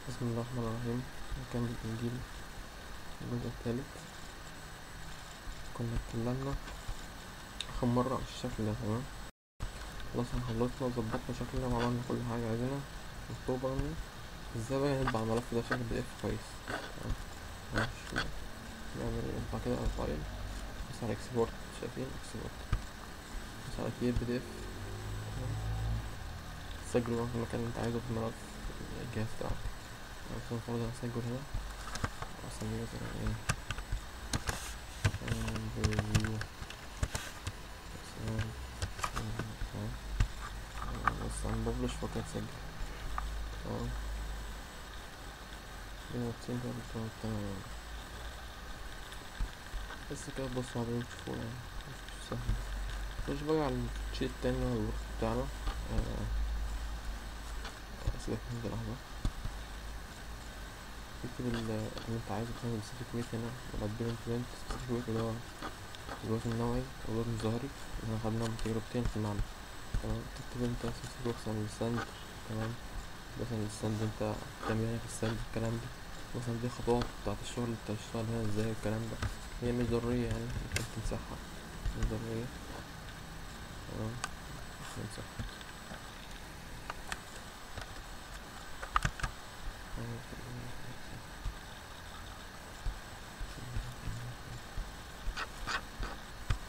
بسم الله الرحمن الرحيم نكمل الإنجيل الجزء الثالث كنا اتكلمنا آخر مرة على الشكل ده تمام خلاص احنا خلصنا وظبطنا شكلنا وعملنا كل حاجة عايزينها مطلوبة مني ازاي بقى نطبع الملف ده بشكل بي اف كويس تمام ماشي نعمل نطبع كده على الفايل بس على اكسبورت شايفين اكسبورت بس على كير بي دي اف تسجله بقى في المكان اللي انت عايزه في الملف الجهاز بتاعك مثلا فرض هسجل هنا اسميه مثلا ايه ريفيو بس هنبلش فقط سجل تمام كده تسجل تمام بس كده بصوا عليه وتشوفوا يعني مش سهل نخش بقى على الشيت التاني اللي هو الورك بتاعنا آه، سيبك من ده لحظة تكتب ال- اللي انت عايزه تعمل سبيسيفيك ويت هنا وبعدين امبلمنت سبيسيفيك ويت اللي هو الوزن النوعي والوزن الظهري اللي احنا خدناه من تجربتين في المعمل تمام تكتب انت سبيسيفيك ويت مثلا السند تمام مثلا السند انت بتعمل هنا في السند الكلام ده مثلا دي خطوات بتاعت الشغل انت هتشتغل هنا ازاي والكلام ده هي مش ضرورية يعني ممكن تمسحها مش ضرورية تمام نمسحها